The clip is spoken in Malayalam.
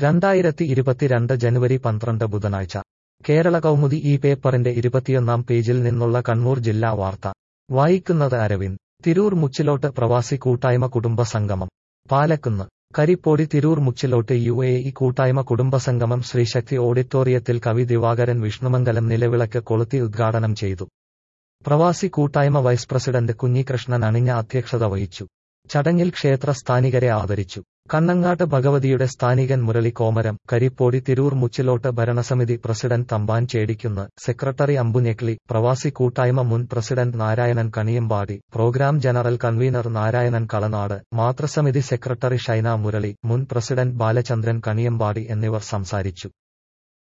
രണ്ടായിരത്തി ഇരുപത്തിരണ്ട് ജനുവരി പന്ത്രണ്ട് ബുധനാഴ്ച കേരള കൗമുദി ഈ പേപ്പറിന്റെ ഇരുപത്തിയൊന്നാം പേജിൽ നിന്നുള്ള കണ്ണൂർ ജില്ലാ വാർത്ത വായിക്കുന്നത് അരവിന്ദ് തിരൂർ മുച്ചിലോട്ട് പ്രവാസി കൂട്ടായ്മ കുടുംബ സംഗമം Palakkunnu Karippodi Tirur Muchilot U A E കൂട്ടായ്മ കുടുംബസംഗമം ശ്രീശക്തി ഓഡിറ്റോറിയത്തിൽ കവി ദിവാകരൻ വിഷ്ണുമംഗലം നിലവിളക്ക് കൊളുത്തി ഉദ്ഘാടനം ചെയ്തു പ്രവാസി കൂട്ടായ്മ വൈസ് പ്രസിഡന്റ് കുഞ്ഞികൃഷ്ണൻ അണിഞ്ഞ അധ്യക്ഷത വഹിച്ചു ചടങ്ങിൽ ക്ഷേത്ര സ്ഥാനികരെ ആദരിച്ചു കണ്ണങ്ങാട്ട് ഭഗവതിയുടെ സ്ഥാനികൻ മുരളി കോമരം കരിപ്പോടി തിരൂർ മുച്ചിലോട്ട് ഭരണസമിതി പ്രസിഡന്റ് തമ്പാൻ ചേടിക്കുന്ന് സെക്രട്ടറി അമ്പുഞ്ഞെക്ലി പ്രവാസി കൂട്ടായ്മ മുൻ president Narayanan Kaniyambadi programme general convener Narayanan Kalanad മാതൃസമിതി സെക്രട്ടറി ഷൈന മുരളി മുൻ പ്രസിഡന്റ് ബാലചന്ദ്രൻ കണിയമ്പാടി എന്നിവർ സംസാരിച്ചു